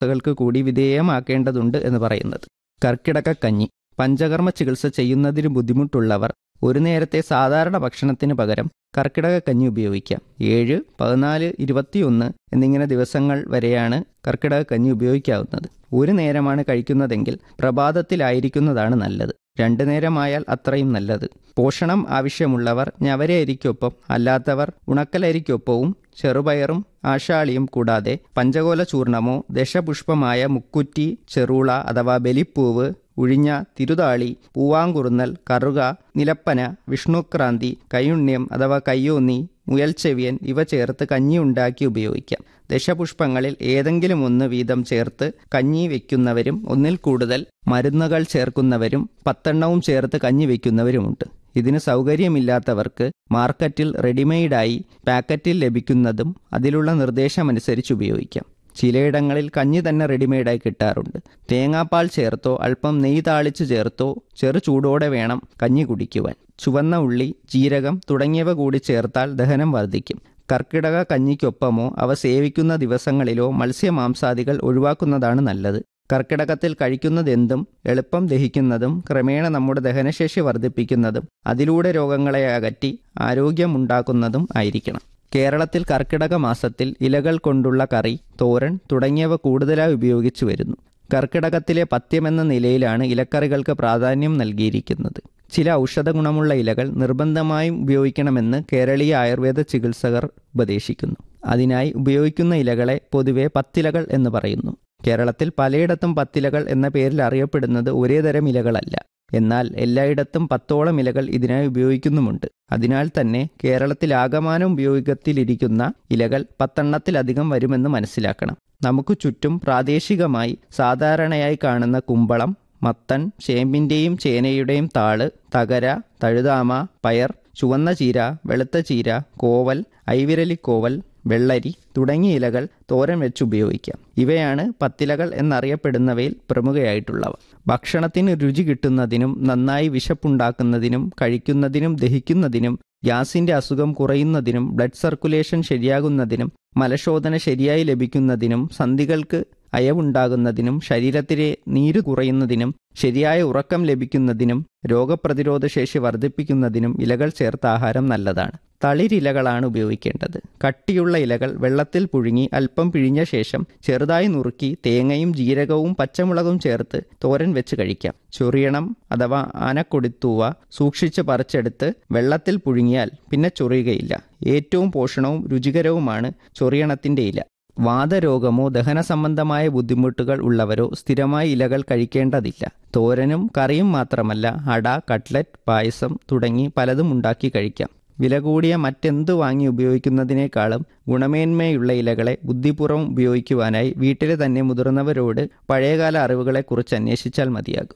ചികിത്സകൾക്ക് കൂടി വിധേയമാക്കേണ്ടതുണ്ട് എന്ന് പറയുന്നത് കർക്കിടകക്കഞ്ഞി പഞ്ചകർമ്മ ചികിത്സ ചെയ്യുന്നതിന് ബുദ്ധിമുട്ടുള്ളവർ ഒരു നേരത്തെ സാധാരണ ഭക്ഷണത്തിന് പകരം കർക്കിടകക്കഞ്ഞി ഉപയോഗിക്കാം ഏഴ് പതിനാല് ഇരുപത്തിയൊന്ന് എന്നിങ്ങനെ ദിവസങ്ങൾ വരെയാണ് കർക്കിടകക്കഞ്ഞി ഉപയോഗിക്കാവുന്നത് ഒരു നേരമാണ് കഴിക്കുന്നതെങ്കിൽ പ്രഭാതത്തിലായിരിക്കുന്നതാണ് നല്ലത് രണ്ടു നേരമായാൽ അത്രയും നല്ലത് പോഷണം ആവശ്യമുള്ളവർ ഞവരയരിക്കൊപ്പം അല്ലാത്തവർ ഉണക്കലരിക്കൊപ്പവും ചെറുപയറും ആഷാളിയും കൂടാതെ പഞ്ചകോല ചൂർണമോ ദശപുഷ്പമായ മുക്കുറ്റി ചെറുള അഥവാ ബലിപ്പൂവ് ഉഴിഞ്ഞ തിരുതാളി പൂവാങ്കുറുന്നൽ കറുക നിലപ്പന വിഷ്ണുക്രാന്തി കയ്യുണ്യം അഥവാ കയ്യോന്നി മുയൽച്ചെവിയൻ ഇവ ചേർത്ത് കഞ്ഞി ഉണ്ടാക്കി ഉപയോഗിക്കാം ദശപുഷ്പങ്ങളിൽ ഏതെങ്കിലും ഒന്ന് വീതം ചേർത്ത് കഞ്ഞി വെക്കുന്നവരും ഒന്നിൽ കൂടുതൽ മരുന്നുകൾ ചേർക്കുന്നവരും പത്തെണ്ണവും ചേർത്ത് കഞ്ഞി വെക്കുന്നവരുമുണ്ട് ഇതിന് സൗകര്യമില്ലാത്തവർക്ക് മാർക്കറ്റിൽ റെഡിമെയ്ഡായി പാക്കറ്റിൽ ലഭിക്കുന്നതും അതിലുള്ള നിർദ്ദേശമനുസരിച്ച് ഉപയോഗിക്കാം ചിലയിടങ്ങളിൽ കഞ്ഞി തന്നെ റെഡിമെയ്ഡായി കിട്ടാറുണ്ട് തേങ്ങാപ്പാൽ ചേർത്തോ അല്പം നെയ്യ് താളിച്ച് ചേർത്തോ ചെറു ചൂടോടെ വേണം കഞ്ഞി കുടിക്കുവാൻ ചുവന്ന ഉള്ളി ജീരകം തുടങ്ങിയവ കൂടി ചേർത്താൽ ദഹനം വർദ്ധിക്കും കർക്കിടക കഞ്ഞിക്കൊപ്പമോ അവ സേവിക്കുന്ന ദിവസങ്ങളിലോ മത്സ്യമാംസാദികൾ ഒഴിവാക്കുന്നതാണ് നല്ലത് കർക്കിടകത്തിൽ കഴിക്കുന്നതെന്തും എളുപ്പം ദഹിക്കുന്നതും ക്രമേണ നമ്മുടെ ദഹനശേഷി വർദ്ധിപ്പിക്കുന്നതും അതിലൂടെ രോഗങ്ങളെ അകറ്റി ആരോഗ്യമുണ്ടാക്കുന്നതും ആയിരിക്കണം കേരളത്തിൽ കർക്കിടക മാസത്തിൽ ഇലകൾ കൊണ്ടുള്ള കറി തോരൻ തുടങ്ങിയവ കൂടുതലായി ഉപയോഗിച്ചു വരുന്നു കർക്കിടകത്തിലെ പഥ്യമെന്ന നിലയിലാണ് ഇലക്കറികൾക്ക് പ്രാധാന്യം നൽകിയിരിക്കുന്നത് ചില ഔഷധ ഗുണമുള്ള ഇലകൾ നിർബന്ധമായും ഉപയോഗിക്കണമെന്ന് കേരളീയ ആയുർവേദ ചികിത്സകർ ഉപദേശിക്കുന്നു അതിനായി ഉപയോഗിക്കുന്ന ഇലകളെ പൊതുവെ പത്തിലകൾ എന്ന് പറയുന്നു കേരളത്തിൽ പലയിടത്തും പത്തിലകൾ എന്ന പേരിൽ അറിയപ്പെടുന്നത് ഒരേ തരം ഇലകളല്ല എന്നാൽ എല്ലായിടത്തും പത്തോളം ഇലകൾ ഇതിനായി ഉപയോഗിക്കുന്നുമുണ്ട് അതിനാൽ തന്നെ കേരളത്തിൽ ആകമാനം ഉപയോഗത്തിലിരിക്കുന്ന ഇലകൾ പത്തെണ്ണത്തിലധികം വരുമെന്ന് മനസ്സിലാക്കണം നമുക്ക് ചുറ്റും പ്രാദേശികമായി സാധാരണയായി കാണുന്ന കുമ്പളം മത്തൻ ചേമ്പിൻ്റെയും ചേനയുടെയും താള് തകര തഴുതാമ പയർ ചുവന്ന ചീര വെളുത്ത ചീര കോവൽ ഐവിരലിക്കോവൽ വെള്ളരി തുടങ്ങിയ ഇലകൾ തോരൻ വെച്ച് ഉപയോഗിക്കാം ഇവയാണ് പത്തിലകൾ എന്നറിയപ്പെടുന്നവയിൽ പ്രമുഖയായിട്ടുള്ളവ ഭക്ഷണത്തിന് രുചി കിട്ടുന്നതിനും നന്നായി വിശപ്പുണ്ടാക്കുന്നതിനും കഴിക്കുന്നതിനും ദഹിക്കുന്നതിനും ഗ്യാസിന്റെ അസുഖം കുറയുന്നതിനും ബ്ലഡ് സർക്കുലേഷൻ ശരിയാകുന്നതിനും മലശോധന ശരിയായി ലഭിക്കുന്നതിനും സന്ധികൾക്ക് അയവുണ്ടാകുന്നതിനും ശരീരത്തിലെ നീര് കുറയുന്നതിനും ശരിയായ ഉറക്കം ലഭിക്കുന്നതിനും രോഗപ്രതിരോധ ശേഷി വർദ്ധിപ്പിക്കുന്നതിനും ഇലകൾ ചേർത്ത ആഹാരം നല്ലതാണ് തളിരിലകളാണ് ഉപയോഗിക്കേണ്ടത് കട്ടിയുള്ള ഇലകൾ വെള്ളത്തിൽ പുഴുങ്ങി അല്പം പിഴിഞ്ഞ ശേഷം ചെറുതായി നുറുക്കി തേങ്ങയും ജീരകവും പച്ചമുളകും ചേർത്ത് തോരൻ വെച്ച് കഴിക്കാം ചൊറിയണം അഥവാ ആനക്കൊടിത്തൂവ സൂക്ഷിച്ച് പറിച്ചെടുത്ത് വെള്ളത്തിൽ പുഴുങ്ങിയാൽ പിന്നെ ചൊറിയുകയില്ല ഏറ്റവും പോഷണവും രുചികരവുമാണ് ചൊറിയണത്തിന്റെ ഇല വാതരോഗമോ ദഹന സംബന്ധമായ ബുദ്ധിമുട്ടുകൾ ഉള്ളവരോ സ്ഥിരമായി ഇലകൾ കഴിക്കേണ്ടതില്ല തോരനും കറിയും മാത്രമല്ല അട കട്ട്ലറ്റ് പായസം തുടങ്ങി പലതും ഉണ്ടാക്കി കഴിക്കാം വില കൂടിയ മറ്റെന്ത് വാങ്ങി ഉപയോഗിക്കുന്നതിനേക്കാളും ഗുണമേന്മയുള്ള ഇലകളെ ബുദ്ധിപൂർവ്വം ഉപയോഗിക്കുവാനായി വീട്ടിലെ തന്നെ മുതിർന്നവരോട് പഴയകാല അറിവുകളെക്കുറിച്ച് അന്വേഷിച്ചാൽ മതിയാകും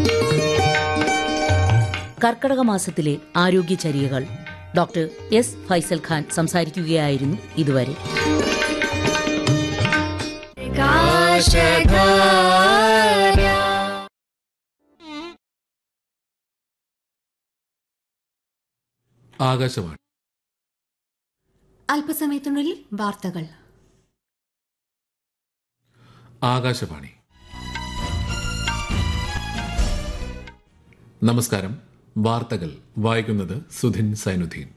കർക്കടക മാസത്തിലെ ആരോഗ്യചര്യകൾ ഡോക്ടർ എസ് ഫൈസൽ ഖാൻ സംസാരിക്കുകയായിരുന്നു ഇതുവരെ ആകാശവാണി അല്പസമയത്തിനുള്ളിൽ വാർത്തകൾ ആകാശവാണി നമസ്കാരം വാർത്തകൾ വായിക്കുന്നത് സുധിൻ സൈനുദ്ദീൻ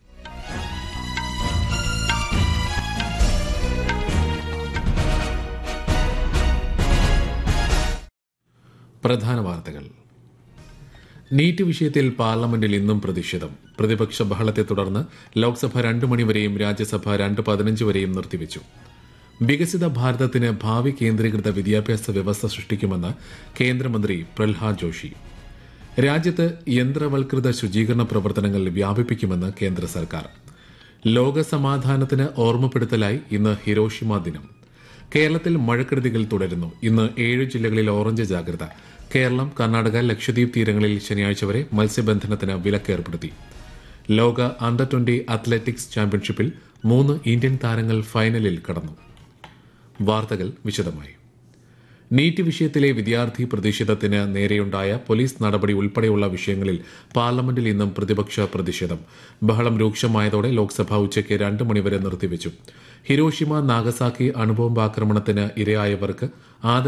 പ്രധാന വാർത്തകൾ നീറ്റ് വിഷയത്തിൽ പാർലമെന്റിൽ ഇന്നും പ്രതിഷേധം പ്രതിപക്ഷ ബഹളത്തെ തുടർന്ന് ലോക്സഭ രണ്ടു മണിവരെയും രാജ്യസഭ രണ്ട് പതിനഞ്ച് വരെയും നിർത്തിവച്ചു വികസിത ഭാരതത്തിന് ഭാവി കേന്ദ്രീകൃത വിദ്യാഭ്യാസ വ്യവസ്ഥ സൃഷ്ടിക്കുമെന്ന് കേന്ദ്രമന്ത്രി പ്രഹ്ലാദ് ജോഷി രാജ്യത്ത് യന്ത്രവൽകൃത ശുചീകരണ പ്രവർത്തനങ്ങൾ വ്യാപിപ്പിക്കുമെന്ന് കേന്ദ്ര സർക്കാർ ലോക സമാധാനത്തിന് ഓർമ്മപ്പെടുത്തലായി ഇന്ന് ഹിരോഷിമ ദിനം കേരളത്തിൽ മഴക്കെടുതികൾ തുടരുന്നു ഇന്ന് ഏഴ് ജില്ലകളിൽ ഓറഞ്ച് ജാഗ്രത കേരളം കർണാടക ലക്ഷദ്വീപ് തീരങ്ങളിൽ ശനിയാഴ്ച വരെ മത്സ്യബന്ധനത്തിന് വിലക്ക് ഏർപ്പെടുത്തി ലോക അണ്ടർ ട്വന്റി അത്ലറ്റിക്സ് ചാമ്പ്യൻഷിപ്പിൽ മൂന്ന് ഇന്ത്യൻ താരങ്ങൾ ഫൈനലിൽ കടന്നു വാർത്തകൾ വിശദമായി നീറ്റ് വിഷയത്തിലെ വിദ്യാർത്ഥി പ്രതിഷേധത്തിന് നേരെയുണ്ടായ പോലീസ് നടപടി ഉൾപ്പെടെയുള്ള വിഷയങ്ങളിൽ പാർലമെന്റിൽ ഇന്നും പ്രതിപക്ഷ പ്രതിഷേധം ബഹളം രൂക്ഷമായതോടെ ലോക്സഭ ഉച്ചയ്ക്ക് രണ്ട് മണിവരെ നിർത്തിവച്ചു ഹിരോഷിമ നാഗസാക്കി അണുബോംബാക്രമണത്തിന് ഇരയായവർക്ക് ആദര